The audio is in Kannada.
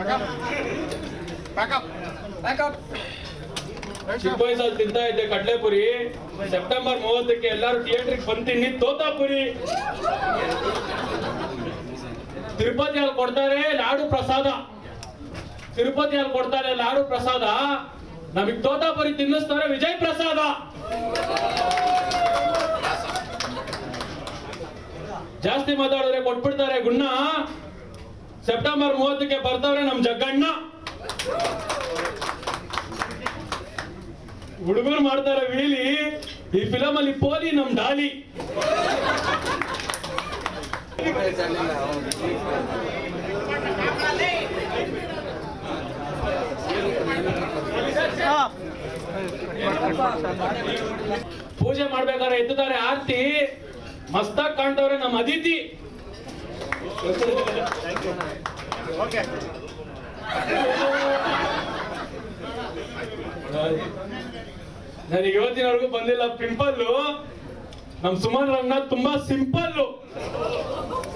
ಚಿಕ್ಕ ವಯಸ್ಸಲ್ಲಿ ತಿಂತಾ ಇದ್ದೆ ಕಡ್ಲೆಪುರಿ ಸೆಪ್ಟೆಂಬರ್ ಮೂವತ್ತಕ್ಕೆ ಎಲ್ಲರೂ ಥಿಯೇಟ್ರಿಗೆ ಬಂದು ತಿನ್ನಿ ತೋತಾಪುರಿ ತಿರುಪತಿಯಲ್ಲಿ ಕೊಡ್ತಾರೆ ಲಾಡು ಪ್ರಸಾದ ತಿರುಪತಿಯಲ್ಲಿ ಕೊಡ್ತಾರೆ ಲಾಡು ಪ್ರಸಾದ ನಮಗ್ ತೋತಾಪುರಿ ತಿನ್ನಿಸ್ತಾರೆ ವಿಜಯ್ ಪ್ರಸಾದ ಜಾಸ್ತಿ ಮಾತಾಡಿದ್ರೆ ಕೊಟ್ಬಿಡ್ತಾರೆ ಗುಣ್ಣ ಸೆಪ್ಟೆಂಬರ್ ಮೂವತ್ತಕ್ಕೆ ಬರ್ತಾವ್ರೆ ನಮ್ ಜಗ್ಗಣ್ಣ ಹುಡುಗರು ಮಾಡ್ತಾರೆ ವೀಲಿ ಈ ಫಿಲಮ್ ಅಲ್ಲಿ ಪೋಲಿ ನಮ್ ಡಾಲಿ ಪೂಜೆ ಮಾಡ್ಬೇಕಾದ್ರೆ ಎತ್ತುತ್ತಾರೆ ಆರ್ತಿ ಮಸ್ತಾಗ್ ಕಾಣ್ತವ್ರೆ ನಮ್ಮ ಅದಿತಿ ನನಗೆ ಇವತ್ತಿನವರೆಗೂ ಬಂದಿಲ್ಲ ಪಿಂಪಲ್ಲು ನಮ್ ಸುಮನ್ ರಂಗನಾಥ್ ತುಂಬಾ ಸಿಂಪಲ್ಲು